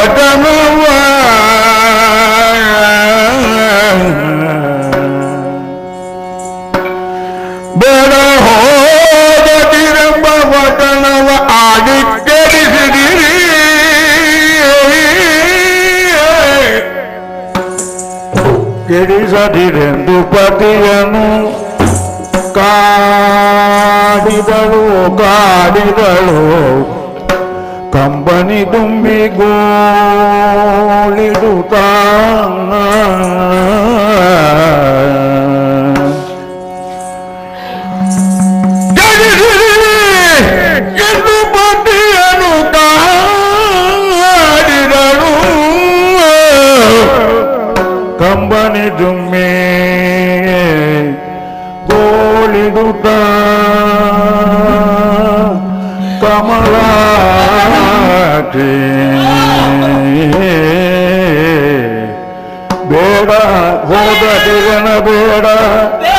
ಪಟನವ ಬೇಡ ಹೋದದಿರೆಂಬ ಪಟನವ ಆಡಿದ್ದರಿಸಿದಿರಿ ಕೆಡಿಸದಿರೆಂದು ಪತಿಯನು ಕಾಡಿದಳು ಕಾಡಿದಳು ಕಂಬನಿ ತುಂಬಿ ಗೋಳಿಡುತ್ತ ಎಂದು ಪತಿಯನು ಕಾಡಿದಳು ಕಂಬನಿ ದುಮ್ಮಿ ಗೋಳಿಡುತ್ತ ಕಮಲಾಟಿ ಬೇಡ ಹೋದ ದಿಗನ ಬೇಡ